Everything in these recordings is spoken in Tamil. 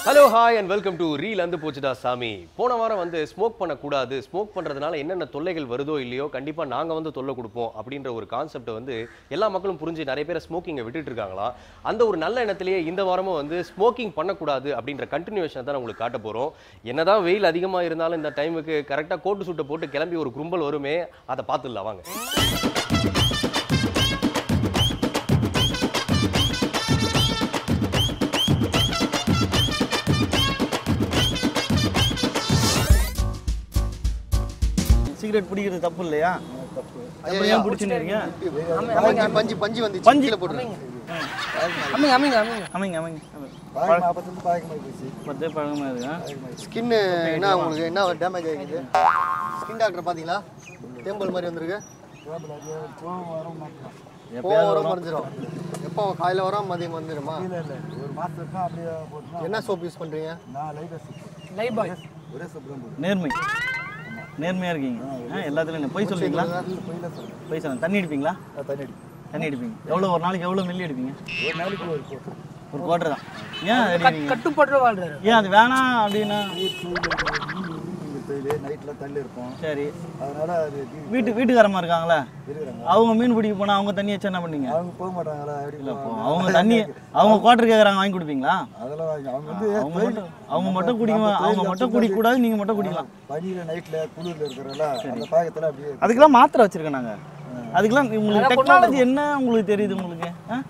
Hello hi and welcome to reel வந்து போச்சுடா சாமி போன வாரம் வந்து ஸ்மோக் பண்ணக்கூடாது ஸ்மோக் பண்ணுறதுனால என்னென்ன தொல்லைகள் வருதோ இல்லையோ கண்டிப்பாக நாங்கள் வந்து தொல்லை கொடுப்போம் அப்படின்ற ஒரு கான்செப்ட் வந்து எல்லா மக்களும் புரிஞ்சு நிறைய பேர் ஸ்மோக்கிங்கை விட்டுட்டு இருக்காங்களா அந்த ஒரு நல்ல எண்ணத்திலேயே இந்த வாரமும் வந்து ஸ்மோக்கிங் பண்ணக்கூடாது அப்படின்ற கண்டினியூஷன் தான் உங்களுக்கு காட்ட போகிறோம் என்னதான் வெயில் அதிகமாக இருந்தாலும் இந்த டைமுக்கு கரெக்டாக கோட்டு சூட்டை போட்டு கிளம்பி ஒரு கும்பல் வருமே அதை பார்த்துடலாம் வாங்க சிகரெட் பிடிக்கிறது தப்பு இல்லையா அப்புறம் ஏன் பிடிச்சுன்னு இருக்கீங்க பஞ்சு பஞ்சு பஞ்சு வந்து பஞ்சு. கீழே போட்டுருங்க அமைங்க அமைங்க அமைங்க அமைங்க அமைங்க பத்தே பழகமாக இருக்கா ஸ்கின் என்ன உங்களுக்கு என்ன டேமேஜ் ஆகிக்குது ஸ்கின் டாக்டர் பார்த்தீங்களா டேம்பிள் மாதிரி வந்திருக்கு எப்போ வரும் மறைஞ்சிரும் எப்போ காலையில் வரும் மதியம் வந்துடுமா என்ன சோப் யூஸ் பண்ணுறீங்க லைவ் பாய் நேர்மை நேர்மையாக இருக்கீங்க ஆ எல்லாத்துலையும் என்ன பொய் சொல்லுவீங்களா பொய் சொல்லுங்க தண்ணி அடிப்பீங்களா தண்ணி அடிப்பீங்க எவ்வளோ ஒரு நாளைக்கு எவ்வளோ மில்லி அடிப்பீங்க ஒரு குவார்டர் தான் ஏன் அது அடிப்பீங்க கட்டுப்பாட்டு வாழ்றாரு ஏன் அது வேணாம் அப்படின்னா நைட்ல தள்ளி இருப்போம் சரி அதனால அது வீட்டு வீட்டுக்காரமா இருக்காங்களா இருக்கிறாங்க அவங்க மீன் பிடிக்க போனால் அவங்க தண்ணி வச்சு என்ன பண்ணீங்க அவங்க போக மாட்டாங்களா எப்படி இல்லை இப்போ அவங்க தண்ணி அவங்க குவார்டர் கேட்குறாங்க வாங்கி கொடுப்பீங்களா அதெல்லாம் வாங்கி- அவங்க வந்து அவங்க மட்டும் அவங்க மட்டும் குடிக்க அவங்க மட்டும் குடிக்கக்கூடாது நீங்கள் மட்டும் குடிக்கலாம் பனியில நைட்ல குளிர்ல இருக்கிறல அந்த பாகத்துல அப்படியே அதுக்கெல்லாம் மாத்திரை வச்சிருக்கேன் நாங்க அதுக்கெல்லாம் உங்களுக்கு டெக்னாலஜி என்ன உங்களுக்கு தெரியுது உங்களுக்கு ஆ?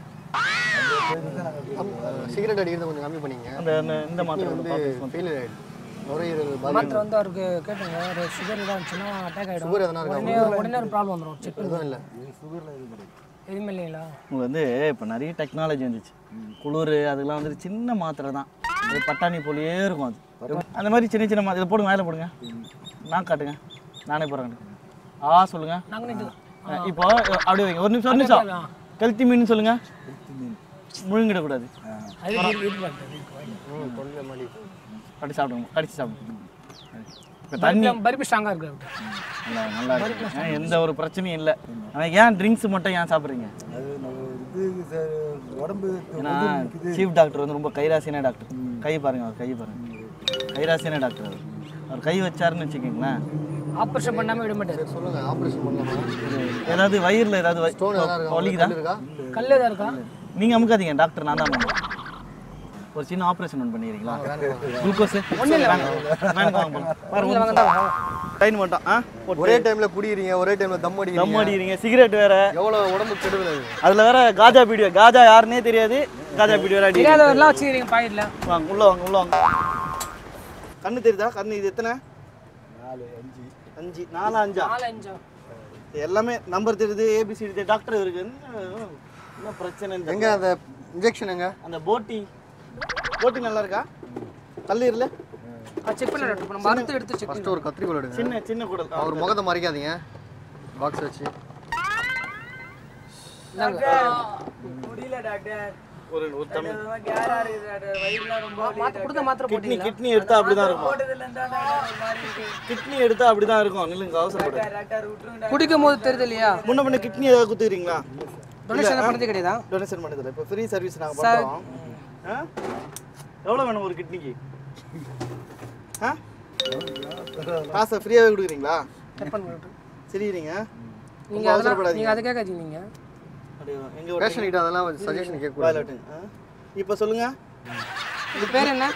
சிகரெட் அடிக்கிறது கொஞ்சம் கம்மி பண்ணீங்க அந்த அந்த- இந்த மாத்திரை வந்து வந்து ஃபெயிலியர் ஆகிடுது நுரையீரல் பாதிப்பு மாத்திரை வந்து அவருக்கு கேட்டுங்க ஒரு சுகர் தான் இருந்துச்சுன்னா அட்டாக் ஆகிடும் சுகர் எதனா இருக்கா உடனே உடனே ஒரு ப்ராப்ளம் வந்துடும் செக் எதுவும் இல்லை எதுவுமே இல்லைங்களா உங்களுக்கு வந்து இப்போ நிறைய டெக்னாலஜி வந்துச்சு குளிர் அதெல்லாம் வந்து சின்ன மாத்திரை தான் அது பட்டாணி போலயே இருக்கும் அது அந்த மாதிரி சின்ன சின்ன மாத்திரை இதை போடுங்க மேலே போடுங்க நான் காட்டுங்க நானே போடுறேன் ஆ சொல்லுங்க நாங்கள் இது ஆ, இப்போ அப்படியே வைங்க ஒரு நிமிஷம் ஒரு நிமிஷம் கெளுத்தி மீன் சொல்லுங்க முழுங்கிடக்கூடாது அது வீட்டு- வீட்டு டாக்டர் ம் தொண்டை மலி கடிச்சு சாப்பிடுங்க கடிச்சு சாப்பிடுங்க இப்போ தண்ணி பருப்பு ஸ்ட்ராங்காக இருக்கு அவருக்கு. நல்லா நல்லா இருக்கு ஆ, எந்த ஒரு பிரச்சனையும் இல்லை ஆனால் ஏன் ட்ரிங்க்ஸ் மட்டும் ஏன் சாப்பிட்றீங்க அது நம்ம இது ச- உடம்பு ஏன்னா சீஃப் டாக்டர் வந்து ரொம்ப கைராசியான டாக்டர் கை பாருங்க அவர் கை பாருங்க கைராசியான டாக்டர் அவர் அவர் கை வச்சாருன்னு வச்சுக்கோங்களேன் ஆப்ரேஷன் பண்ணாமல் விட மாட்டார் சொல்லுங்க ஆப்ரேஷன் பண்ணலாமா ஏதாவது வயிறில் ஏதாவது வ- ஸ்டோன் எதனா இருக்கா வலிக்குதா கல் இருக்கா கல் எதாவது இருக்கா நீங்கள் அமுக்காதீங்க டாக்டர் நான் தான் பண்ணுவேன். ஒரு சின்ன ஆப்ரேஷன் ஒன்று பண்ணிக்கிறீங்களா குளுக்கோஸ் ஒன்றும் இல்லை டைன் மட்டும் ஆ ஒரே டைம்ல குடிக்கிறீங்க ஒரே டைம்ல தம் தம் அடிக்கிறீங்க அடிக்கிறீங்க சிகரெட் வேற எவ்வளவு உடம்பு கெடுதல் அது அதில் வேற காஜா பீடியோ காஜா யாருன்னே தெரியாது காஜா பீடியோ வேற அடி தெரியாதவரெல்லாம் வச்சுக்கிறீங்க பாக்கெட்டில் வாங்க உள்ள வாங்க உள்ள வாங்க கண்ணு தெரியுதா கண்ணு இது எத்தனை நாலு அஞ்சு அஞ்சு நாலு அஞ்சா நாலு அஞ்சா இது எல்லாமே நம்பர் தெரியுது ஏபிசிடி தெரியுது டாக்டர் இருக்கு என்ன என்ன பிரச்சனை எங்க அந்த இன்ஜெக்ஷன் எங்க அந்த போட்டி போட்டி நல்லா இருக்கா கல்லீரல செக் பண்ண டாக்டர் நம்ம மருந்து எடுத்து செக் ஃபர்ஸ்ட் ஒரு கத்திரிக்கோல் எடுங்க சின்ன சின்ன குடல் ஆ, அவர் முகத்தை மறைக்காதீங்க பாக்ஸ் வச்சு ஒரு ஒரு தமிழ் மாத்திரை கொடுத்த மாத்திரை கிட்னி போட்டீங்களா கிட்னி எடுத்தா அப்படிதான் இருக்கும் கிட்னி எடுத்தா அப்படிதான் இருக்கும் நில்லுங்க அவசரப்படாது குடிக்கும் போது தெரியுது இல்லையா முன்ன பின்ன கிட்னி ஏதாவது குத்துக்கிறீங்களா டொனேஷன் பண்ணது கிடையாதா டொனேஷன் பண்ணதில்லை இப்போ ஃப்ரீ சர்வீஸ் நாங்கள் பண்ணுறோம் ஆ எவ்வளோ வேணும் ஒரு கிட்னிக்கு ஆ காசை ஃப்ரீயாகவே கொடுக்குறீங்களா செக் பண்ண சரிங்க நீங்க அதெல்லாம் நீங்க அதை கேட்காதீங்க நீங்க எங்க ஒரு பேஷன் கிட்ட அதெல்லாம் சஜஷன் கேட்க கூடாது வாயிலாட்டு இப்போ சொல்லுங்க இது பேர் என்ன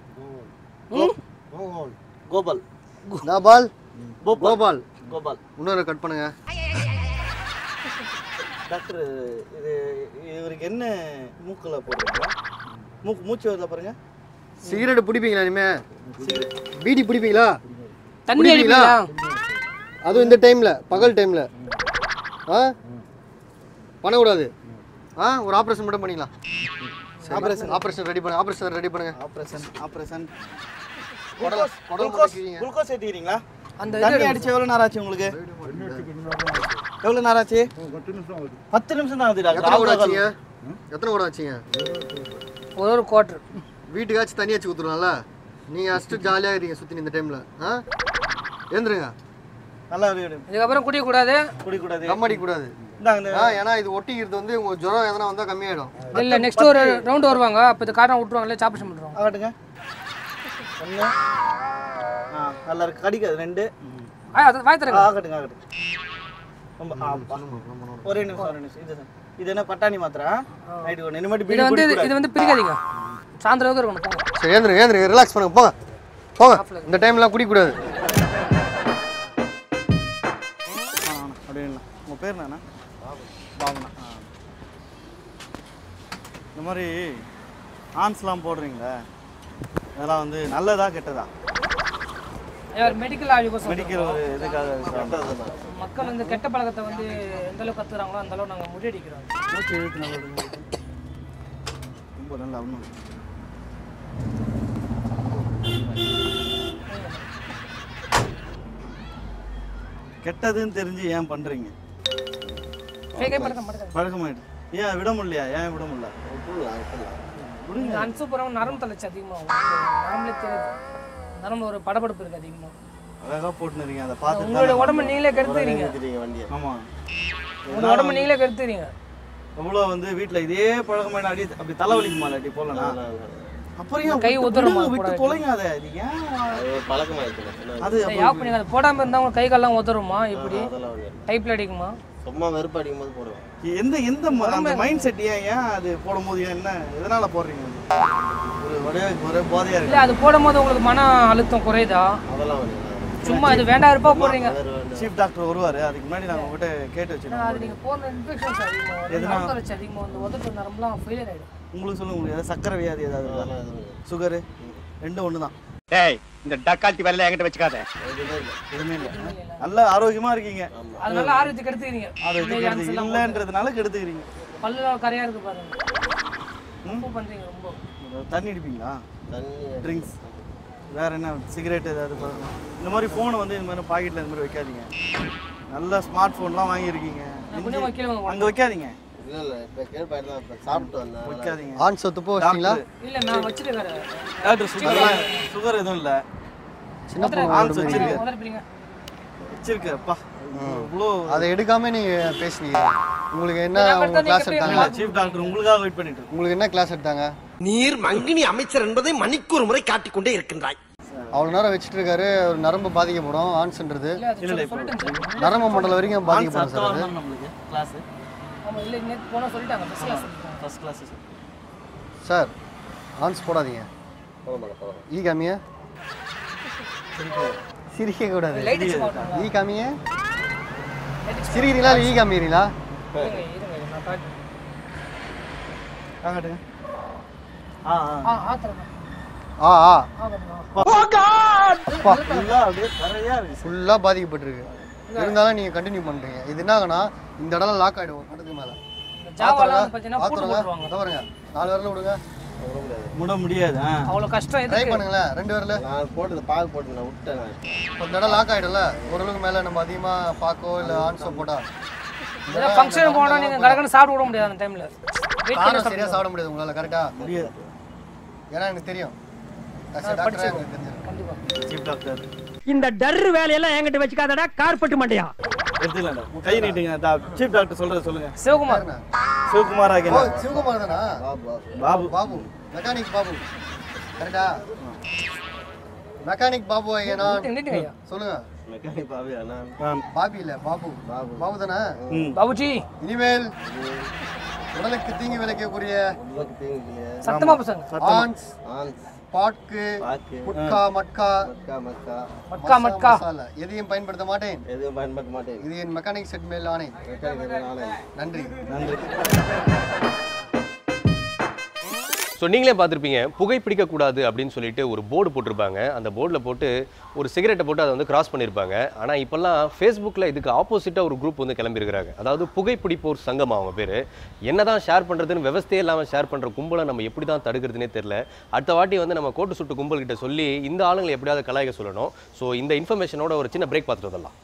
கோபால் நாபால் கோபால் கோபால் கோபால் இன்னொரு கட் பண்ணுங்க டாக்டர் இது இவருக்கு என்ன மூக்கில் போடுறீங்களா மூக்கு மூச்சு வருதா பாருங்க சிகரெட் பிடிப்பீங்களா இனிமே பீடி பிடிப்பீங்களா தண்ணி குடிப்பீங்களா? அடிப்பீங்களா அதுவும் இந்த டைம்ல பகல் டைம்ல ஆ பண்ணக்கூடாது ஆ ஒரு ஆப்ரேஷன் மட்டும் பண்ணிக்கலாம் ஆப்ரேஷன் ஆப்ரேஷன் ரெடி பண்ணுங்க ஆப்ரேஷன் ரெடி பண்ணுங்க ஆப்ரேஷன் ஆப்ரேஷன் குடல் குடல் குளுக்கோஸ் குடிக்கிறீங்க. குளுக்கோஸ் ஏற்றிக்கிறீங்களா அந்த தண்ணி அடிச்சு எவ்வளோ நேரம் ஆச்சு உங்களுக்கு எவ்வளோ நேரம் ஆச்சு பத்து நிமிஷம் தான் ஆகுது எத்தனை கூட டாக்டர் வச்சீங்க எத்தனை கூட வச்சீங்க ஒரு ஒரு குவார்டர் வீட்டுக்காச்சும் தண்ணி வச்சு கொடுத்துருவாங்கல்ல நீங்கள் ஃபஸ்ட்டு ஜாலியாக இருக்கீங்க சுற்றி இந்த டைமில் ஆ எழுந்துருங்க நல்லா இருக்கு இதுக்கப்புறம் குடிக்கக்கூடாது குடிக்கூடாது கம் அடிக்கக்கூடாது இந்தாங்க இந்த ஆ ஏன்னா இது ஒட்டிக்கிறது வந்து உங்களுக்கு ஜுரம் எதனா வந்தால் கம்மியாயிடும் இல்லை நெக்ஸ்ட் ஒரு ரவுண்டு வருவாங்க அப்போ இது காரணம் விட்டுருவாங்களே சாப்பிட்டு பண்ணுறோம் ஆகட்டுங்க ஒன்று ஆ நல்லா இருக்கு கடிக்காது ரெண்டு ஆ அது வாய் ஆ, தரங்க ஆகட்டுங்க ஆகட்டும் ரொம்ப ஆ, பா. ஒரே நிமிஷம் ஒரே நிமிஷம் இது இது என்ன பட்டாணி மாத்திரா நைட்டு ஒன்று இனிமேட்டு இது பீடி வந்து குடிக்கக்கூடாது. இது வந்து பிரிக்காதீங்க சாயந்தரம் இருக்கணும் போங்க சரி ஏந்திரு ஏந்திரு ரிலாக்ஸ் பண்ணுங்க போங்க போங்க இந்த டைம்லாம் குடிக்கக்கூடாது ஆ, ஆ, அப்படியே உங்கள் பேர் என்னண்ணா பாவனா ஆ இந்த மாதிரி ஆன்ஸ்லாம் போடுறீங்களே இதெல்லாம் வந்து நல்லதா கெட்டதா மெடிக்கல் ஆய்வுக்கு மெடிக்கல் ஒரு இதுக்காக மக்கள் வந்து கெட்ட பழக்கத்தை வந்து எந்த அளவுக்கு கத்துறாங்களோ அந்த அளவுக்கு நாங்கள் முறியடிக்கிறோம் மூச்சு இழுத்து நல்லது ரொம்ப நல்லா ஒன்றும் கெட்டதுன்னு தெரிஞ்சு ஏன் பண்றீங்க ஃபேக்கே பழக்க மாட்டேங்க பழக்கமாயிடுது ஏன் விட முடியலையா ஏன் விட முடியல இந்த அன்சுப்புறம் நரம்பு தளர்ச்சி அதிகமாகும் நரம்புல தெரியுது நரம்புல ஒரு படபடப்பு இருக்கு அதிகமாக அழகா போட்டுனுறீங்க அதை பார்த்து உங்களோட உடம்பு நீங்களே கெடுத்துக்கிறீங்க ஆமா உங்களோட உடம்பு நீங்களே கெடுத்துக்கிறீங்க எவ்வளோ வந்து வீட்ல இதே பழக்கமான அடி அப்படி தலைவலிக்குமா இல்லாட்டி போலனா அப்புறம் ஏன் கை விட்டு- உதறுமா விட்டு- விட்டு போடாது. தொலைங்காத இது ஏன் அது இதை யாப் பண்ணி அதை போடாமல் இருந்தால் உங்க கை கால்லாம் உதறுமா இப்படி டைப்பில் அடிக்குமா சும்மா வெறுப்பு அடிக்கும் போது போடுவேன் எந்த எந்த ம- அந்த மைண்ட் செட் ஏன் ஏன் அது போடும்போது ஏன் என்ன எதனால போடுறீங்க ஒரு ஒரே ஒரே போதையா இருக்கு இல்லை அது போடும்போது உங்களுக்கு மன அழுத்தம் குறையுதா அதெல்லாம் வந்து சும்மா இது வேண்டாம் இருப்பா போடுறீங்க சீஃப் டாக்டர் வருவாரு அதுக்கு முன்னாடி நாங்க உங்ககிட்ட கேட்டு ஏன்னா வச்சிருக்கோம் அது நீங்கள் போடுற இன்ஃபெக்ஷன்ஸ் அதிகமாக எதுனா? நரம்பு தளர்ச்சி அதிகமாக வந்து உதட்டு நரம்புலாம் ஃபெயிலியர் ஆகிடும் உங்களுக்கு சொல்லுங்க உங்களுக்கு ஏதாவது சக்கரை வியாதி ஏதாவது இருக்கா சுகரு ரெண்டும் ஒன்று தான் டேய் இந்த டக்கால்ட்டி வேலையில என்கிட்ட வச்சுக்காத எதுவுமே இல்லை நல்ல ஆரோக்கியமா இருக்கீங்க அதனால ஆரோக்கியத்தை கெடுத்துக்கிறீங்க ஆரோக்கியம் Image கெடுத்து எல்லாம் இல்லைன்றதுனால கெடுத்துக்கிறீங்க பல்ல கரையா இருக்கு பாருங்க ரொம்ப பண்றீங்க ரொம்ப தண்ணி அடிப்பீங்களா தண்ணி ட்ரிங்க்ஸ் வேற என்ன சிகரெட் ஏதாவது பாருங்க இந்த மாதிரி ஃபோனை வந்து இந்த மாதிரி பாக்கெட்டில் இந்த மாதிரி வைக்காதீங்க நல்ல ஸ்மார்ட் ஃபோன்லாம் வாங்கியிருக்கீங்க கொஞ்சம் கீழே வாங்க. அங்கே வைக்காதீங்க இல்ல இல்ல இப்ப கேள்வி தான் இப்ப சாப்பிட்டு வந்தேன் வைக்காதீங்க ஆன் சொத்து போ வச்சிங்களா இல்ல நான் வச்சிருக்கேன் டாக்டர் சுகர் சுகர் எதுவும் இல்லை சின்ன பொண்ணு ஆன்ஸ் வச்சிருக்கு உதறிப்பீங்க வச்சிருக்கு அப்பா இவ்வளோ அதை எடுக்காம நீங்க பேசுனீங்க உங்களுக்கு என்ன இதை உங்க மட்டும் கிளாஸ் நீங்க எடுத்தாங்க சீஃப் டாக்டர் உங்களுக்காக வெயிட் பண்ணிட்டு இருக்கோம். உங்களுக்கு என்ன கிளாஸ் எடுத்தாங்க நீர் மங்கினி அமைச்சர் என்பதை மணிக்கு ஒரு முறை காட்டிக்கொண்டே இருக்கின்றாய் அவ்வளோ நேரம் வச்சுட்டு இருக்காரு ஒரு நரம்பு பாதிக்கப்படும் ஆன்ஸ்ன்றது இல்ல அது இல்ல, இல்ல, சொல்லி- சொல்லிட்டேன் சார். நரம்பு மண்டலம் வரைக்கும் ஆன்ஸ் பாதிக்கப்படும் அடுத்த சார் வாரம் அது தான் நம்மளுக்கு கிளாஸ் ஆமா இல்ல நேத்து போனா சொல்லிட்டாங்க ஃபர்ஸ்ட் கிளாஸ் சொல்லிட்டாங்க ஃபர்ஸ்ட் கிளாஸ் சார் ஆன்ஸ் போடாதீங்க ஈ காமிய சிரிக்க கூடாது லைட் அடிச்சு பாருங்க ஈ காமிய சிரிக்கிறீங்களா இல்லை ஈ காமிக்கிறீங்களா இருங்க இருங்க நான் காட்டுறேன் காட்டுங்க ஆ ஆ ஆ ஆத்திரம் ஆ ஆ ஆ பாருங்க ஃபுல்லாக அப்படியே நிறையா இருக்கு ஃபுல்லாக பாதிக்கப்பட்டிருக்கு இருந்தாலும் நீங்கள் கண்டினியூ பண்ணுறீங்க இது என்ன ஆகுனா இந்த இடம் லாக் ஆகிடும் ஒரு கட்டத்துக்கு மேலே இந்த ஜாவாலாம் வந்து பாத்தீங்கன்னா போட்டு ஆத்துறங்க போட்டுருவாங்க பாருங்க நாலு விரல விடுங்க முட முடியாது ஆ அவ்வளவு கஷ்டம் ட்ரை எதுக்கு பண்ணுங்களேன் ரெண்டு விரல நான் போட்டது பாக்கு போட்டு நான் விட்டேன் நான். இப்போ இந்த இடம் லாக் ஆகிடும்ல ஓரளவுக்கு மேலே நம்ம அதிகமாக பாக்கோ இல்லை ஆன்ஸோ போட்டா ஏதாவது ஃபங்க்ஷன் போனா நீங்க கடகன்னு சாப்பிட விட முடியாது அந்த டைம்ல வெயிட் பண்ணி காரம் சரியாக சாப்பிட முடியாது உங்களால் கரெக்டாக முடியாது ஏன்னா எனக்கு தெரியும் டாக்டரா எனக்கு தெரிஞ்சிருக்கு கண்டிப்பா சீஃப் டாக்டர் இந்த டர்ரு வேலையெல்லாம் என்கிட்ட வச்சுக்காதடா கார்பட்டு மண்டையா எடுத்துக்கலாம்டா கை நீட்டுங்க சீஃப் டாக்டர் சொல்றது சொல்லுங்க சிவகுமார் சிவகுமார் ஓ ஆகிய சிவகுமார் தானா பாபு பாபு மெக்கானிக் பாபு கரெக்டா மெக்கானிக் பாபு ஐயனா நின்னுங்க ஐயா சொல்லுங்க மெக்கானிக் பாவியா நான் ஆ, பாபி இல்ல பாபு பாபு தானே ம் பாபுஜி இனிமேல் உடலுக்கு தீங்கு விளைக்கக்கூடிய உங்களுக்கு தெரியுது சத்தமா பசங்க ஆன்ஸ் ஆன்ஸ் பாட்கு பாக்கு முட்கா மட்கா மக்கா மக்கா மக்கா மசா, மக்கா மசாலா எதையும் பயன்படுத்த மாட்டேன் எதுவும் பயன்படுத்த மாட்டேன் இது என் மெக்கானிக் செட் மேல் ஆணை மெக்கானிக் நாளை நன்றி நன்றி ஸோ நீங்களே பார்த்துருப்பீங்க புகைப்பிடிக்கக்கூடாது அப்படின்னு சொல்லிட்டு ஒரு போர்டு போட்டிருப்பாங்க அந்த போர்டில் போட்டு ஒரு சிகரெட்டை போட்டு அதை வந்து கிராஸ் பண்ணியிருப்பாங்க ஆனால் இப்போல்லாம் ஃபேஸ்புக்கில் இதுக்கு ஆப்போசிட்டாக ஒரு குரூப் வந்து கிளம்பியிருக்கிறாங்க அதாவது புகைப்பிடிப்போர் சங்கம் அவங்க பேர் என்னதான் ஷேர் பண்ணுறதுன்னு விவசாயே இல்லாமல் ஷேர் பண்ணுற கும்பலை நம்ம எப்படி தான் தடுக்கிறதுனே தெரில அடுத்த வாட்டி வந்து நம்ம கோட்டு சுட்டு கும்பல்கிட்ட சொல்லி இந்த ஆளுங்களை எப்படியாவது கலாய்க்க சொல்லணும் ஸோ இந்த இன்ஃபர்மேஷனோட ஒரு சின்ன பிரேக் பார்த்துட்டு வந்துடலாம்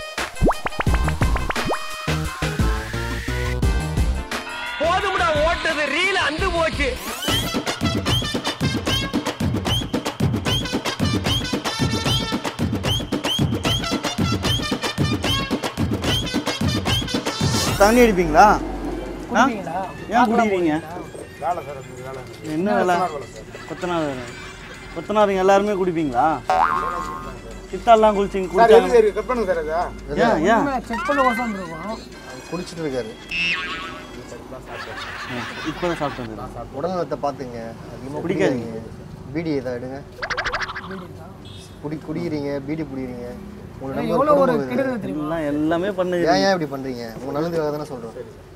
போதும்டா ஓட்டது ரீல அந்து போச்சு தண்ணி அடிப்பீங்களா குடிப்பீங்களா ஏன் குடிக்கிறீங்க என்ன வேலை கொத்தனார் வேலை கொத்தனாருங்க எல்லாருமே குடிப்பீங்களா சித்தாலாம் குளிச்சிங்க குளிச்சாங்க கட் பண்ணுங்க சார் அதா ஏன் ஏன் செக் பண்ண கோசம் இருக்கும் குடிச்சிட்டு இருக்காரு இப்போ தான் சாப்பிட்டு வந்துடுறேன் உடல்நலத்தை பார்த்துங்க அதிகமாக குடிக்காதீங்க. குடிக்காதீங்க பீடி எதாவது எடுங்க குடி குடிக்கிறீங்க பீடி குடிக்கிறீங்க உங்க நம்பர் எவ்வளோ ஒரு குடும்பம் இது. கெடுதல் தெரியுமா எல்லாம் எல்லாமே பண்ணுங்க ஏன் ஏன் இப்படி பண்றீங்க உங்க நல்லதுக்காக தானே சொல்றோம்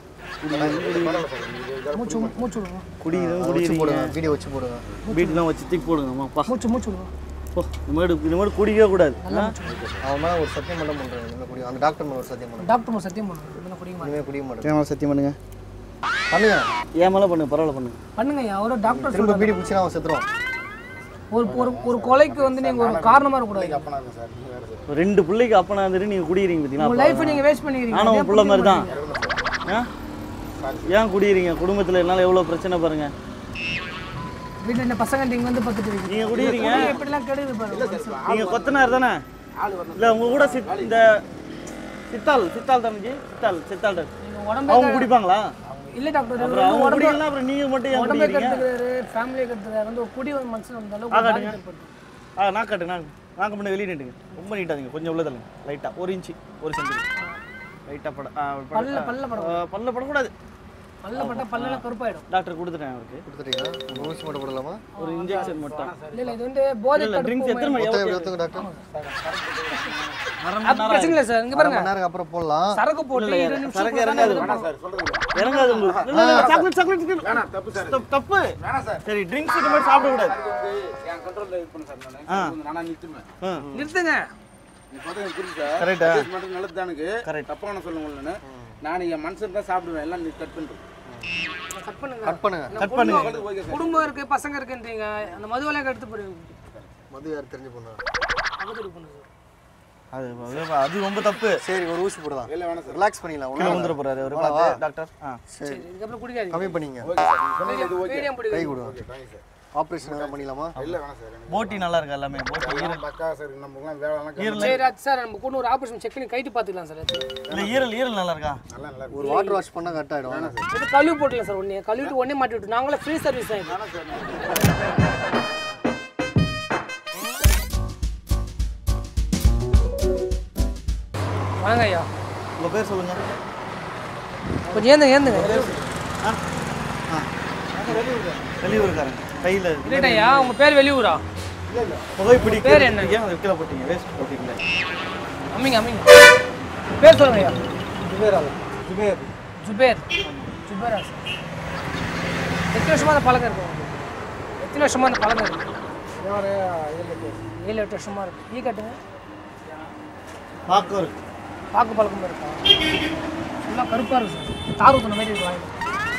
மூச்சு மூச்சு விடுங்க குடிக்கிறோம் வச்சு குடிக்கிறீங்க போடுங்க வீடியோ வச்சு போடுங்க வீட்டுலாம் வச்சு தூக்கி போடுங்கம்மா பா மூச்சு மூச்சு விடுங்க போ இந்த மாதிரி இந்த மாதிரி குடிக்கவே கூடாது ஆ? அவன் மேல ஒரு சத்தியம் மட்டும் பண்றேன் இனிமே குடி அந்த டாக்டர் மேல ஒரு சத்தியம் பண்ணுங்க டாக்டர் மேல சத்தியம் பண்ணுங்க இதெல்லாம் குடிக்க மாட்டேன் இனிமே குடிக்க மாட்டேன் ஏன் மேலே சத்தியம் பண்ணுங்க பண்ணுங்க ஏன் மேலே பண்ணுங்க பரவாயில்ல பண்ணுங்க பண்ணுங்க அவரோ டாக்டர் திரும்ப பீடி பிடிச்சினா அவன் செத்துருவான் ஒரு ஒரு ஒரு கொலைக்கு வந்து நீங்க ஒரு காரணமா இருக்கக்கூடாது ரெண்டு பிள்ளைக்கு அப்பனா இருந்துட்டு நீங்கள் குடிக்கிறீங்க உங்க பார்த்தீங்களா லைஃப் நீங்க வேஸ்ட் பண்ணிக்கிறீங்க நானும் அதே உன் புள்ள மாதிரி தான் புரிஞ்சுக்க ஆ ஏன் குடிக்கிறீங்க குடும்பத்தில் என்னால் எவ்வளோ பிரச்சனை பாருங்க மாட்டீங்க. வீட்டுல இந்த பசங்க நீங்க வந்து பார்த்துட்டு இருக்கீங்க நீங்கள் குடிக்கிறீங்க எப்படிலாம் கெடுது பாருங்க நீங்கள் கொத்தனார் தானே இல்லை உங்க கூட சித் இந்த சித்தாள் சித்தாள் தானே சித்தாள் சித்தாள் நீங்க உடம்பே அவங்க குடிப்பாங்களா இல்ல டாக்டர் அப்புறம் அவங்க குடிக்கலாம் அப்புறம் நீங்கள் மட்டும் ஏன் உடம்பே குடிக்கிறீங்க கெடுத்துக்கிறாரு ஃபேமிலியை கெடுத்துக்கிறாரு வந்து ஒரு குடி ஒரு மனுஷன் அந்த அளவுக்கு ஆ, ஒரு காட்டுங்க. பாதிப்பு ஏற்படுத்தும். ஆ நான் காட்டுங்க நான் நாங்கள் பண்ண வெளியே நிட்டுங்க ரொம்ப நீட்டாதீங்க கொஞ்சம் உள்ள தள்ளுங்க லைட்டாக ஒரு இன்ச்சு ஒரு சென்டிமீட்டர் லைட்டாக பட ஆ, பட- பல்ல பல்ல படம் ஆ, பல்ல படக்கூடாது பல்ல பட்டா பல்லெல்லாம் கருப்பாயிடும் டாக்டர் கொடுத்துட்டேன் அவருக்கு கொடுத்துட்டீங்களா ஒரு ஊசி மட்டும் போடலாமா ஒரு இன்ஜெக்ஷன் மட்டும் இல்ல இல்ல இது வந்து போதை இல்லை ட்ரிங்க்ஸ் எத்தனை மணி மொத்தம் எவ்வளோ எப்படி ஒத்துங்க டாக்டர் அது பிரச்சனை இல்லை சார் இங்க அரை பாருங்க மணி நேரம் அப்புறம் போடலாம் சரக்கு போட்டு இருபது நிமிஷம் சரக்கு கொடுத்தா இறங்காது தான் இறங்காது உங்களுக்கு இல்லை இல்லை சாக்லேட் சாக்லேட் வேணாம் தப்பு சார் தப்பு வேணாம் சார் சரி ட்ரிங்க்ஸ் இந்த மாதிரி சாப்பிடக்கூடாது என் கண்ட்ரோல்ல இது பண்ண சார் ஆ. நான் நானா நிறுத்துவேன் ஆ நிறுத்துங்க நீ பார்த்தா எனக்கு புரியுது சார் கரெக்டா இது மட்டும் நல்லது தான் எனக்கு Correct. தப்பான சொல்லுங்க நான் நான் என் மனுஷன் தான் சாப்பிடுவேன் எல்லாம் நீ கட் பண்ணிட்டு கட் பண்ணுங்க கட் பண்ணுங்க கட் பண்ணுங்க குடும்பம் இருக்கு பசங்க இருக்குன்றீங்க அந்த மதுவெல்லாம் எடுத்து போடுவீங்க மது யார் தெரிஞ்சு போனா பக்கத்துல பண்ணுங்க அது அது- அது ரொம்ப தப்பு சரி ஒரு ஊசி போடலாம் இல்லை வேணாம் சார் ரிலாக்ஸ் பண்ணிக்கலாம் கீழே ஒண்ணும் வந்துட போறாரு அவர் வா, பார்த்து வா. டாக்டர் ஆ சரி இதுக்கப்புறம் குடிக்காதீங்க கம்மி பண்ணிங்க மீடியம் கை பிடிக்கும் கொடுங்க ஆப்ரேஷன் எதாவது பண்ணிடலாமா இல்லை வேணாம் சார் எனக்கு போட்டி நல்லா இருக்கு எல்லாமே போட்டி ஈரல் பக்கா சார் நமக்குலாம் வேலைலாம் ஈரல் சரி அது சார் நம்ம கூட ஒரு ஆபரேஷன் செக் பண்ணி கைட்டு பார்த்துக்கலாம் சார் அது. இல்லை ஈரல் ஈரல் நல்லா இருக்கா நல்லா நல்லா ஒரு வாட்டர் வாஷ் பண்ணா கரெக்ட் ஆயிடும் இது கழுவி போட்டுலாம் சார் ஒன்றே கழுவிட்டு ஒன்றே மாட்டி விட்டு நாங்களே ஃப்ரீ சர்வீஸ் தான் இது. வாங்க ஐயா உங்க பேர் சொல்லுங்க கொஞ்சம் ஏந்துங்க ஏந்துங்க வெளியூருக்காரங்க கையில் இல்லைட்டா ஐயா உங்க பேர் வெளியூரா புகைப்பிடி பேர் என்ன? ஏன் அதை கீழே போட்டீங்க வேஸ்ட் போட்டீங்களே அம்மிங்க அம்மிங்க பேர் சொல்லுங்க ஐயா ஜுபேர் ஜுபேர் ஜுபேர் ஜுபேரா சார் எத்தனை வருஷமா அந்த பழக்கம் இருக்கு உங்களுக்கு எத்தனை வருஷமா அந்த பழக்கம் இருக்கு ஏழு எட்டு வருஷமா இருக்கு ஈ கட்டுங்க பாக்கம் இருக்கு பாக்கு பழக்கம் இருக்கா ஃபுல்லாக கருப்பாக இருக்கு சார் தார் ஊற்றுன மாதிரி இருக்கு வாயில.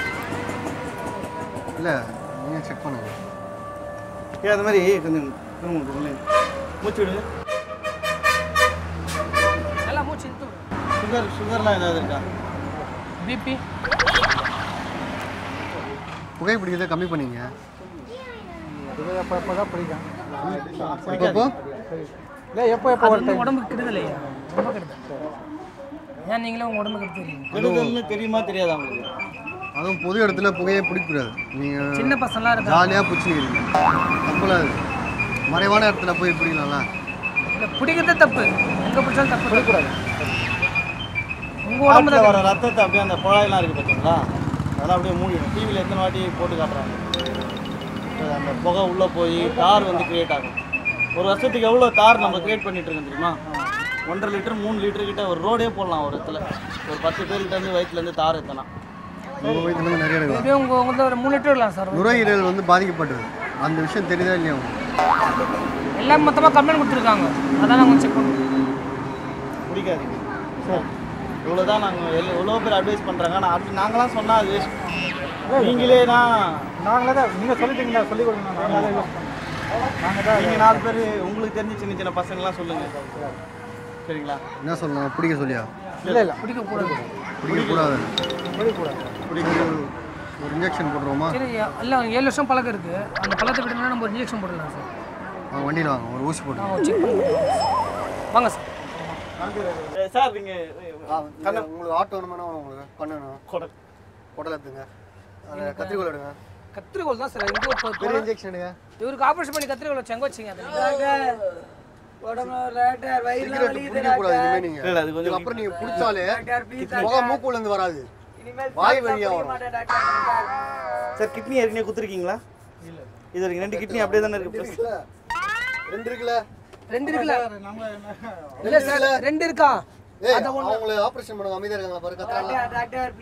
இல்ல நீங்க செக் பண்ணுங்க ஏன் அந்த மாதிரி கொஞ்சம் திரும்ப கொடுங்களேன். மூச்சு விடுங்க நல்லா மூச்சு இழுத்து சுகர் சுகர்லாம் ஏதாவது இருக்கா பிபி புகைப்பிடிக்கிறத கம்மி பண்ணிங்க எப்போ எப்போ தான் பிடிக்கும் அப்பப்போ இல்லை எப்போ எப்போ அது வந்து உடம்புக்கு கெடுதல் ஐயா ரொம்ப கெடுதல் ஏன் நீங்களே உங்க உடம்புக்கு எடுத்துக்கிறீங்க கெடுதல்னு தெரியுமா தெரியாதா உங்களுக்கு அதுவும் பொது இடத்துல புகையே பிடிக்கக்கூடாது நீங்க சின்ன பசங்களாம் இருக்காங்க ஜாலியாக பிடிச்சிக்கிறீங்க தப்புல அது மறைவான இடத்துல போய் பிடிக்கலாம்ல இல்லை பிடிக்கிறதே தப்பு எங்கே பிடிச்சாலும் தப்பு பிடிக்கூடாது உங்கள் உடம்பு உடம்புல தான் வர ரத்தத்தை அப்படியே அந்த குழாயெல்லாம் இருக்குது பார்த்தீங்களா அதெல்லாம் அப்படியே மூடிடும் டிவியில் எத்தனை வாட்டி போட்டு காட்டுறாங்க அது அந்த புகை உள்ளே போய் தார் வந்து கிரியேட் ஆகும் ஒரு வருஷத்துக்கு எவ்வளோ தார் நம்ம கிரியேட் பண்ணிட்டு இருக்கோம் தெரியுமா ஒன்றரை லிட்டர் மூணு லிட்டர் கிட்ட ஒரு ரோடே போடலாம் ஒரு இடத்துல ஒரு பத்து பேர்கிட்ட இருந்து வயிற்றுலேருந்து தார் எத்தனா உங்கள் வயிற்றுல நிறைய எடுக்கலாம் எப்படியும் உங்கள் உங்கள்கிட்ட ஒரு மூணு லிட்டர் இருக்கலாம் சார் நுரையீரல் வந்து பாதிக்கப்பட்டது அந்த விஷயம் தெரியுதா இல்லையா உங்களுக்கு எல்லாம் மொத்தமாக கம்ப்ளைண்ட் கொடுத்துருக்காங்க அதான் நாங்கள் செக் பண்ணுவோம் பிடிக்காதீங்க சார் இவ்வளோ தான் நாங்கள் எல் எவ்வளோ பேர் அட்வைஸ் பண்ணுறாங்க ஆனால் அப்படி நாங்களாம் சொன்னால் அது waste. நீங்களே தான் நாங்களே தான் நீங்கள் சொல்லிட்டீங்களா சொல்லி கொடுங்க நாங்களே யூஸ் நாங்கள் தான் நீங்கள் நாலு பேர் உங்களுக்கு தெரிஞ்ச சின்ன சின்ன பசங்களாம் சொல்லுங்கள் சரிங்களா என்ன சொல்லணும் பிடிக்க சொல்லியா இல்லை இல்லை பிடிக்கக்கூடாது பிடிக்கக்கூடாது பிடிக்கக்கூடாது பிடிக்க ஒரு இன்ஜெக்ஷன் போடுறோமா சரி இல்லை ஏழு வருஷம் பழக்கம் இருக்குது அந்த பழத்தை விட்டுனா நம்ம ஒரு இன்ஜெக்ஷன் போடலாம் சார் வாங்க வண்டியில் வாங்க ஒரு ஊசி போட்டு நாங்கள் செக் பண்ணுவோம் வாங்க சார் சார் நீங்கள் உங்களுக்கு ஆட்டோ வேணுமானா உங்களுக்கு பண்ணணும் கொடை குடல் எடுத்துங்க அதில் கத்திரிக்கோல் எடுங்க கத்திரிக்கோள் தான் சார் இங்கே இப்போ பெரிய இன்ஜெக்ஷனுங்க இவருக்கு ஆப்ரேஷன் பண்ணி கத்திரிக்கோள் செங்க வச்சிங்க அதை சிகரெட் பிடிக்க கூடாது இனிமே நீங்க இல்ல, அது கொஞ்சம் அப்புறம் நீங்க குடிச்சாலே முகம் மூக்குல இருந்து வராது வாய் வழியா வரும் சார் கிட்னி ஏற்கனவே குத்துருக்கீங்களா இது வரைக்கும் ரெண்டு கிட்னி அப்படியே தானே இருக்கு plus. ரெண்டு இருக்குல்ல ரெண்டு இருக்குல்ல இல்ல சார் ரெண்டு இருக்கா ஏய் அவங்கள ஆபரேஷன் பண்ணுங்க அமைதியா இருக்காங்க பாரு கத்துறாங்க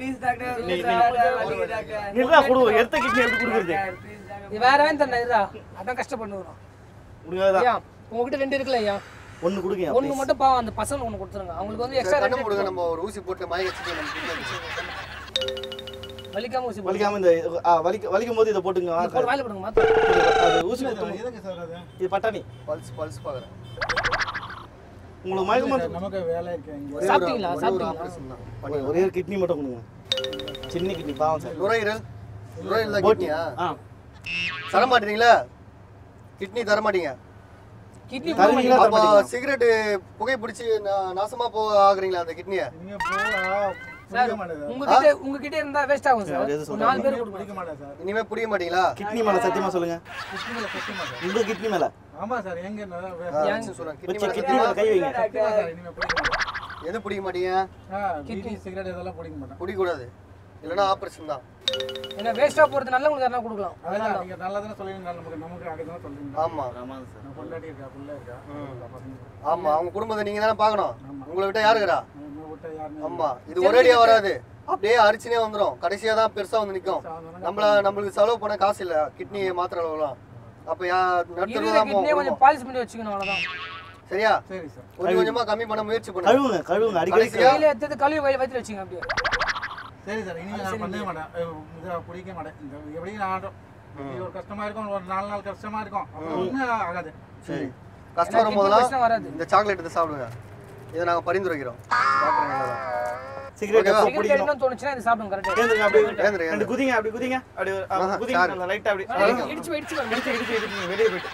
நில்றா கொடுங்க எடுத்த கிட்னி எப்படி கொடுக்குறது இது வேற வேணும் தண்ணா இருடா அதான் கஷ்டப்படுறோம் முடியாதான் ஐயா உங்ககிட்ட ரெண்டு இருக்குல்ல ஐயா ஒன்று கொடுங்க ஒண்ணு மட்டும் பாவம் அந்த பசங்க ஒண்ணு கொடுத்துருங்க அவங்களுக்கு வந்து எக்ஸ்ட்ரா கண்ணு போடுங்க நம்ம ஒரு ஊசி போட்டு மயக்க வச்சுட்டு நம்ம கிட்ட வலிக்காம ஊசி போடுங்க வலிக்காம இந்த ஆ, வலிக்க வலிக்கும் போது இதை போட்டுங்க வா. ஒரு வாயில போடுங்க மாத்த அது ஊசி குத்தும் இது பட்டாணி பல்ஸ் பல்ஸ் பாக்குறேன் உங்களுக்கு மயக்கமா நமக்கு வேலை இருக்கு இங்க சாப்பிட்டீங்களா ஒரே ஒரு சாப்பிட்டீங்களா ஆபரேஷன் தான் ஒரே பண்ணி ஒரே ஒரு கிட்னி மட்டும் கொடுங்க சின்ன கிட்னி பாவம் சார் நுரையீரல் நுரையீரல் தான் போட்டி கிட்னியா ஆ தர மாட்டீங்களா கிட்னி தர மாட்டீங்க கிட்னி தருவீங்களா தர அப்போ மாட்டீங்களா? சிகரெட் புகை பிடிச்சி நா- நாசமா போ ஆகுறீங்களா அந்த கிட்னியை நீங்க போனா சார் பிடிக்க மாட்டேன் உங்ககிட்ட உங்ககிட்ட இருந்தா வேஸ்ட் ஆகும் சார் அவர் எது ஒரு சொல்றாரு? நாலு பேர் பிடிக்க கொடுங்க மாட்டேன் சார் இனிமே புரிய மாட்டீங்களா கிட்னி மேல சத்தியமா சொல்லுங்க கிட்னில கட்ட மாட்டேன் உங்க கிட்னி மேல ஆமா சார் எங்க நான் ஆ, வே- வச்சு சொல்றேன் கிட்னி வச்சு மேல கிட்னி மேல கை வைங்க சத்தியமா சார் இனிமே பிடிக்க மாட்டேன் எது பிடிக்க மாட்டீங்க ஆ பீடி சிகரெட் இதெல்லாம் பிடிக்க மாட்டேன் பிடிக்க கூடாது இல்லைன்னா ஆபரேஷன் தான் ஏன்னா வேஸ்டா போறது நல்லவங்களுக்கு யாரா கொடுக்கலாம் அதான் நீங்க நல்லதானே சொல்லுவீங்க நமக்கு நமக்கு அதுதான் சொல்றீங்க ஆமா ஆமாங்க சார் நான் பொண்டாட்டி இருக்கா புள்ள இருக்கா பசங்க ஆமா அவங்க குடும்பத்தை நீங்க தானே பார்க்கணும் உங்களை விட்டா யாருக்குறா நம்ம விட்ட யாருமே ஆமா இது ஒரேடியா வராது அப்படியே அரிச்சுனே வந்துரும் கடைசியா தான் பெருசா வந்து நிக்கும் நம்மள நம்மளுக்கு செலவு பண்ண காசு இல்ல கிட்னி மாத்திர அளவுலாம் அப்ப யா நடுத்தர இருக்கிற தான் கிட்னியை போகும். கொஞ்சம் பாலிஷ் பண்ணி வச்சுக்கணும் அவ்வளவுதான் சரியா சரி சார் கொஞ்சம் கொஞ்சமா கம்மி பண்ண முயற்சி பண்ணுங்க கழுவுங்க கழுவுங்க அடிக்கடி கடைசியா கையில எடுத்து கழுவி வயிறு வயிற்றுல வச்சுங்க அப்படியே சரி சார் இனிமே நான் பண்ணவே மாட்டேன் அஹ் இதை பிடிக்க மாட்டேன் இந்த எப்படி நான் ஆடுறோம் இது ஒரு கஷ்டமா இருக்கும் ஒரு நாலு நாள் கஷ்டமா இருக்கும் அப்புறம் ஒண்ணும் ஆகாது சரி கஷ்டம் பிரச்சனை வரும்போதெல்லாம் வராது இந்த சாக்லேட் எடுத்து சாப்பிடுங்க இதை நாங்க பரிந்துரைக்கிறோம் சாப்பிடுங்க நல்லதா. சிகரெட் எப்போ சிகரெட் பிடிக்கணும் எடுக்கணும்னு தோணுச்சுன்னா இது சாப்பிடுங்க கரெக்டா ஏந்துங்க அப்படியே ஏந்திரு, ரெண்டு ஏந்திரு. குதிங்க அப்படி குதிங்க அப்படி ஆ, ஆஹா, குதிங்க சாரு. நல்லா லைட்டா அப்படி இடிச்சு இடிச்சு பாருங்க. இடிச்சு இடிச்சு இடிச்சு வெளியே போயிட்டு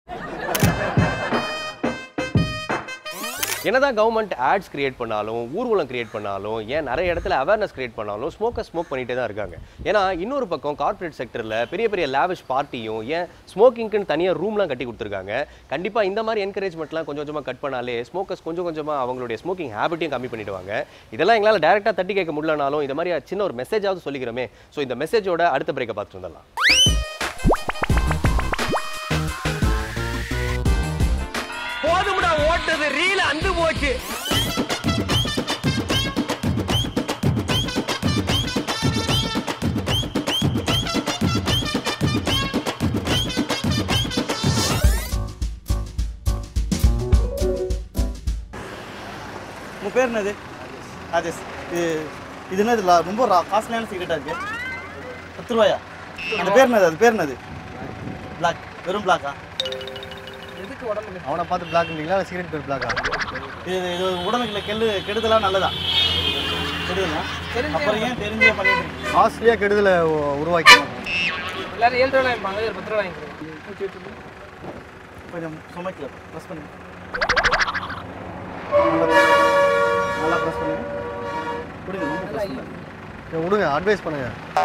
என்னதான் கவர்மெண்ட் ஆட்ஸ் கிரியேட் பண்ணாலும் ஊர்வலம் கிரியேட் பண்ணாலும் ஏன் நிறைய இடத்துல அவேர்னஸ் கிரியேட் பண்ணாலும் ஸ்மோக்கர் ஸ்மோக் பண்ணிட்டே தான் இருக்காங்க ஏன்னா இன்னொரு பக்கம் கார்ப்பரேட் செக்டரில் பெரிய பெரிய லேவிஷ் பார்ட்டியும் ஏன் ஸ்மோக்கிங்க்குன்னு தனியாக ரூம்லாம் கட்டி கொடுத்துருக்காங்க கண்டிப்பாக இந்த மாதிரி என்கரேஜ்மெண்ட்லாம் கொஞ்சம் கொஞ்சமாக கட் பண்ணாலே ஸ்மோக்கர்ஸ் கொஞ்சம் கொஞ்சமாக அவங்களுடைய ஸ்மோக்கிங் ஹேபிட்டையும் கம்மி பண்ணிடுவாங்க இதெல்லாம் எங்களால் டேரெக்டாக தட்டி கேட்க முடியலனாலும் இந்த மாதிரி சின்ன ஒரு மெசேஜாவது சொல்லிக்கிறோமே ஸோ இந்த மெசேஜோட அடுத்த பிரேக்கை பார்த்துட்டு வந்துடலாம் போதும்டா ஓட்டது ரீல அந்து போச்சு உங்க பேர் என்னது ராஜேஷ் இது இது என்னது லா- ரொம்ப ரா- காஸ்ட்லியான சிகரெட்டா இருக்கு பத்து ரூபாயா அந்த பேர் என்னது அது பேர் என்னது பிளாக் வெறும் பிளாக்கா எதுக்கு உடம்புக்கு அவனை பார்த்து பிளாக்ன்றீங்களா சிகரெட் பேர் பிளாக்கா இது இது உடம்புக்கு கெல்லு கெடுதலா நல்லதா கெடுதலா தெரிஞ்சே அப்புறம் ஏன் தெரிஞ்சே பண்ணிட்டு இருக்கீங்க? காஸ்ட்லியா கெடுதலை உ- உருவாக்கணும் எல்லாரும் ஏழு ரூபாய் வாங்கிப்பாங்க இது பத்து ரூபாய் வாங்கிக்கிறேன் கொஞ்சம் சுமைக்கல ப்ரெஸ் பண்ணுங்க நல்லா ப்ரெஸ் பண்ணுங்க கொடுங்க ரொம்ப press பண்ணுங்க. இதை விடுங்க அட்வைஸ் பண்ணுங்க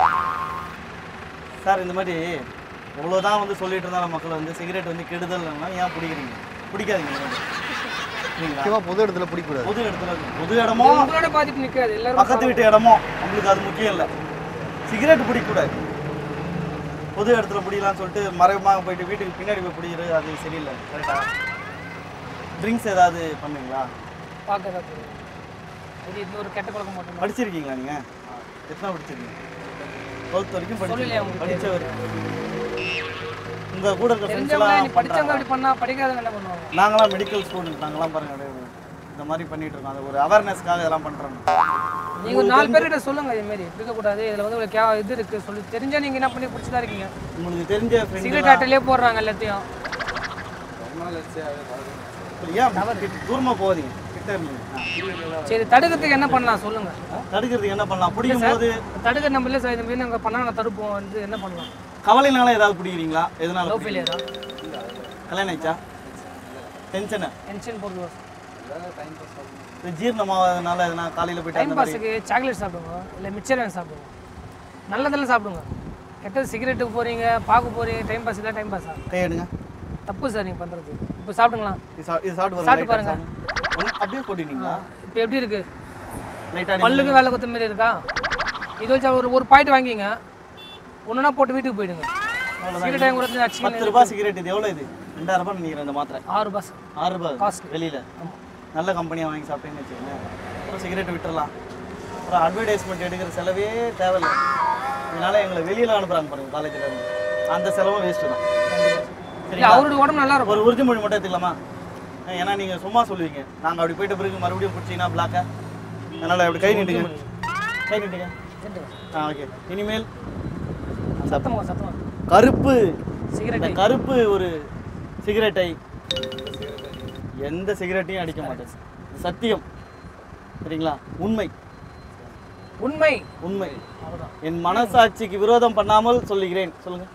சார் இந்த மாதிரி இவ்வளோதான் வந்து சொல்லிட்டு இருந்தாலும் மக்கள் வந்து சிகரெட் வந்து கெடுதல்னா ஏன் பிடிக்கிறீங்க பிடிக்காதீங்க இந்த மாதிரி. சரிங்களா முக்கியமா பொது இடத்துல பிடிக்கூடாது பொது இடத்துல பொது இடமோ உங்களோட பாதிப்பு நிற்காது எல்லாரும் பக்கத்து வீட்டு இடமோ உங்களுக்கு அது முக்கியம் இல்லை சிகரெட் பிடிக்கக்கூடாது பொது இடத்துல பிடிக்கலாம்னு சொல்லிட்டு மறைமுகமாக போயிட்டு வீட்டுக்கு பின்னாடி போய் பிடிக்கிறது அது சரியில்லை கரெக்டா ட்ரிங்க்ஸ் ஏதாவது பண்ணுவீங்களா பார்க்க தான் தெரியும். இது இது ஒரு கெட்ட பழக்கம் மட்டும் படிச்சிருக்கீங்களா நீங்கள் எத்தனை படிச்சிருக்கீங்க டுவெல்த் வரைக்கும் சொல்லலையா படிச்சு உங்களுக்கு? படித்தவர் உங்கள் கூட இருக்க ஃப்ரெண்ட்ஸ் தெரிஞ்சவங்க நீ எல்லாம் படிச்சவங்க பண்ணுறாங்க அப்படி பண்ணா படிக்காதவங்க என்ன பண்ணுவாங்க நாங்களாம் மெடிக்கல் ஸ்டூடெண்ட் நாங்களாம் பாருங்க அப்படியே இந்த மாதிரி பண்ணிட்டு இருக்கோம் அது ஒரு அவேர்னஸ்க்காக இதெல்லாம் பண்ணுறோம் நீங்க ஒரு நாலு பேர்கிட்ட சொல்லுங்க இது மாதிரி இருக்க கூடாது இதுல வந்து ஒரு கே- இது இருக்கு சொல்லி தெரிஞ்சா நீங்க என்ன பண்ணி பிடிச்சதா இருக்கீங்க உங்களுக்கு தெரிஞ்ச சிகரெட் ஃப்ரெண்ட் ஆட்டிலே போடுறாங்க எல்லாத்தையும் ஏன் தூரமாக போகாதீங்க கிட்ட இருந்தீங்க சரி தடுக்கிறதுக்கு என்ன பண்ணலாம் சொல்லுங்க தடுக்கிறதுக்கு என்ன பண்ணலாம் பிடிக்கும் போது தடுக்க நம்ம இல்லை சார் இந்த மாதிரி நாங்கள் பண்ணா நாங்கள் தடுப்போம் வந்து என்ன பண்ணலாம் கவலைனால ஏதாவது பிடிக்கிறீங்களா எதனால லவ் ஃபெயிலியரா கல்யாணம் ஆயிடுச்சா டென்ஷனு டென்ஷன் போடுவோம் இது ஜீரணமாகாதனால எதனா காலையில் போயிட்டு டைம் அந்த மாதிரி பாஸுக்கு சாக்லேட் சாப்பிடுங்க இல்லை மிச்சர் வேணும் சாப்பிடுங்க நல்லதெல்லாம் சாப்பிடுங்க கெட்டது சிகரெட்டுக்கு போகிறீங்க பார்க்க போகிறீங்க டைம் பாஸ் இல்லை டைம் பாஸா கை எடுங்க தப்பு சார் நீங்கள் பண்ணுறது இப்போ சாப்பிட்டுங்களா இது சா- இது சாப்பிட்டு சாப்பிட்டு பாருங்க பாருங்க. ஒன்று அப்படியே போட்டுட்டீங்களா இப்போ எப்படி இருக்கு லைட்டாக பல்லுக்கு வேலை கொத்த மாதிரி இருக்கா இது வச்சு ஒரு ஒரு பாயிண்ட் வாங்கிங்க ஒன்றுனா போட்டு வீட்டுக்கு போயிடுங்க சிகரெட் டைம் கூட பத்து அடிச்சுக்கணும் ரூபாய் சிகரெட் இது எவ்வளோ இது ரெண்டாயிரம் ரூபாய் நினைக்கிறேன் இந்த மாத்திரை ஆறு பாஸ் ஆறு ரூபாய் Costly. வெளியில் நல்ல கம்பெனியாக வாங்கி சாப்பிட்டேன்னு வச்சுக்கோங்க அப்புறம் சிகரெட் விட்டுறலாம் அப்புறம் அட்வர்டைஸ்மெண்ட் எடுக்கிற செலவே தேவையில்லை இதனால எங்களை வெளியில் அனுப்புகிறாங்க பாருங்க காலேஜில் இருந்து அந்த செலவும் வேஸ்ட்டு தான் இல்லை சரிங்களா அவரோட உடம்பு நல்லா இருக்கும் ஒரு உறுதிமொழி மட்டும் எடுத்துக்கலாமா ஏன்னா நீங்கள் சும்மா சொல்லுவீங்க நாங்கள் அப்படி போயிட்ட பிறகு மறுபடியும் பிடிச்சிங்கன்னா பிளாக்கா அதனால் அப்படி கை நீட்டுங்க கை நீட்டுங்க ஆ ஓகே இனிமேல் சத்தமாக சத்தமாக கருப்பு சிகரெட் இந்த கருப்பு ஒரு சிகரெட்டை எந்த சிகரெட்டையும் அடிக்க மாட்டேன் இது சத்தியம் சரிங்களா உண்மை உண்மை உண்மை என் மனசாட்சிக்கு விரோதம் பண்ணாமல் சொல்லுகிறேன் சொல்லுங்க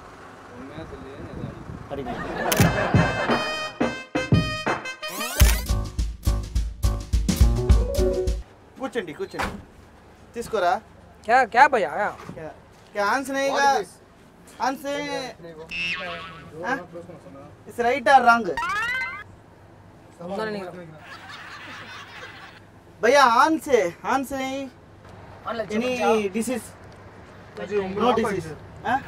அடிங்க కూర్చోండి కూర్చోండి తీసుకోరా क्या क्या भैया क्या क्या आंसर नहीं का आंसर इस राइट और रॉन्ग उन्होंने नहीं भैया आंसर आंसर नहीं online any disease no disease huh?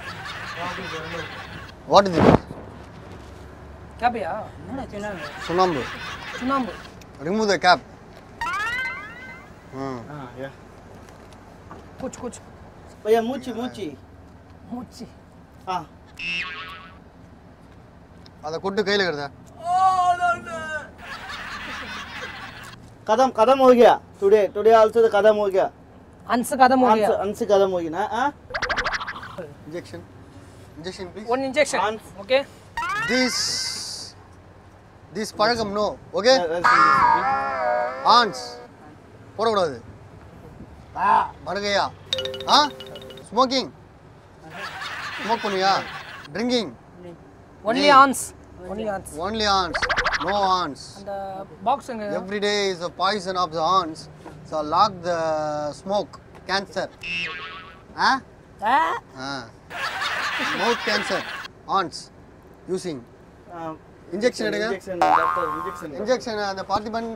What இது क्या भैया சுண்ணாம்பு சுண்ணாம்பு remove the cap hmm ah yeah कुछ कुछ भैया மூச்சு மூச்சு மூச்சு ah அதை கொட்டு கையில் இருக்கிறத कदम कदम हो गया टुडे टुडे आल्सो द कदम हो गया अंश कदम हो गया अंश अंश कदम हो गया ना हाँ injection injection please one injection अंश ओके திஸ் திஸ் பழக்கம் நோ ஓகே ஆன்ஸ் போடக்கூடாது படுகையா ஆ ஸ்மோக்கிங் ஸ்மோக் பண்ணுவியா drinking only Hans only Hans only Hans no Hans அந்த பாக்ஸ் எங்க every day is a poison of the Hans so lock the smoke cancer ah ah smoke cancer Hans using Injection எடுங்க. इंजेक्शन डॉक्टर इंजेक्शन இன்ஜெக்ஷன் அந்த பார்த்திபன்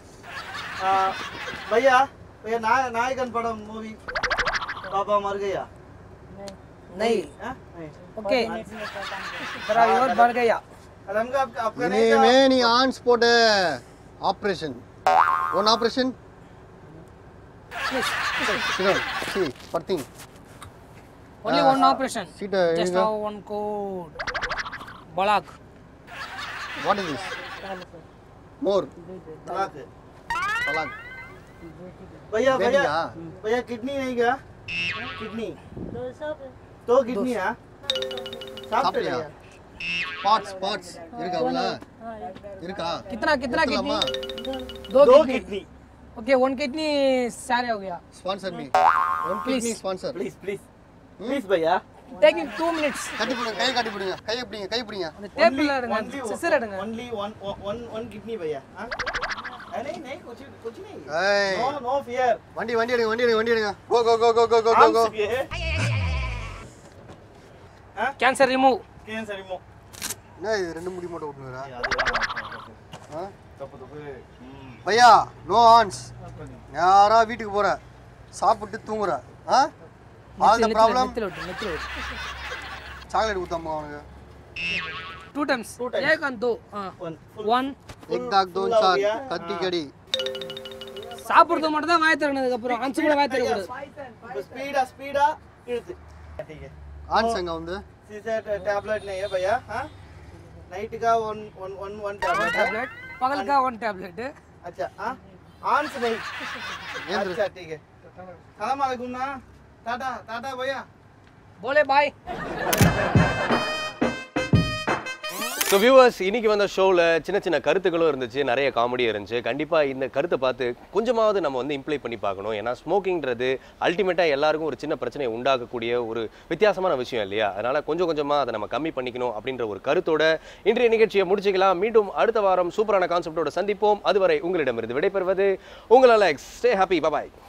भैया भैया नाय नायकन पड़म मूवी पापा मर गया नहीं हाँ? नहीं ओके तेरा व्यूअर बढ़ गया और हमको आप, आपका नहीं था இனிமே நீ ஆன்ஸ் போட்ட ஆப்ரேஷன் ஒன் ஆப்ரேஷன் சி பர்த்திங் ओनली वन ऑपरेशन சீட்டை जस्ट नाउ वन कोड बलाक வாட் இஸ் திஸ் மோர் तलाक தலாக் भैया भैया बेटिया? भैया किडनी नहीं गया किडनी दो किडनी है சாப்பிட்டியா ஸ்பாட்ஸ் ஸ்பாட்ஸ் இருக்கா உள்ள இருக்கா कितना कितना எடுத்துலாமா? किडनी दो दो kidney kidney okay one kidney सारे हो गया sponsor me one kidney sponsor please please please भैया टेकिंग टू मिनट्स கட்டி போடுங்க கை கட்டி போடுங்க கை பிடிங்க கை பிடிங்க அந்த டேபிள்ல எடுங்க சிசர் எடுங்க only one one one kidney भैया हाँ? नहीं नहीं कुछ कुछ नहीं ஏய் नो नो फियर வண்டி வண்டி எடுங்க வண்டி எடுங்க வண்டி எடுங்க go go go go go go go go cancer remove cancer remove என்ன இது ரெண்டு முடி மட்டும் விட்டுனுறா ஆ பையா நோ ஆன்ஸ் நேரா வீட்டுக்கு போற சாப்பிட்டு தூங்குற ஆ ஆல் த ப்ராப்ளம் नेत्र उठ नेत्र उठ சாக்லேட் கொடுத்தாமா அவனுக்கு टू टाइम्स एक और दो हाँ वन எக் தாக் தோன் சார் கத்தி கடி சாப்பிடுறது மட்டும் தான் வாய் திறனதுக்கு அப்புறம் அஞ்சு கூட வாய் திறக்கூடாது स्पीडा स्पीडा इर्द ठीक है ஆன்ஸ் அங்க வந்து सीधे टैबलेट नहीं है भैया हाँ नाइट का one one one one tablet है टैबलेट पगल का वन टैबलेट अच्छा हाँ आंस नहीं अच्छा ठीक है सलाम वालेकुम ना टाटा टाटा भैया बोले बाय ஸோ வியூவர்ஸ் இன்னைக்கு வந்த ஷோவில் சின்ன சின்ன கருத்துக்களும் இருந்துச்சு நிறைய காமெடியும் இருந்துச்சு கண்டிப்பாக இந்த கருத்தை பார்த்து கொஞ்சமாவது நம்ம வந்து இம்ப்ளை பண்ணி பார்க்கணும் ஏன்னா ஸ்மோக்கிங்கிறது அல்டிமேட்டாக எல்லாருக்கும் ஒரு சின்ன பிரச்சனையை உண்டாக்கக்கூடிய ஒரு வித்தியாசமான விஷயம் இல்லையா அதனால் கொஞ்சம் கொஞ்சமாக அதை நம்ம கம்மி பண்ணிக்கணும் அப்படின்ற ஒரு கருத்தோட இன்றைய நிகழ்ச்சியை முடிச்சுக்கலாம் மீண்டும் அடுத்த வாரம் சூப்பரான கான்செப்டோட சந்திப்போம் அதுவரை உங்களிடமிருந்து விடைபெறுவது உங்கள் அலெக்ஸ் ஸ்டே ஹாப்பி பாய்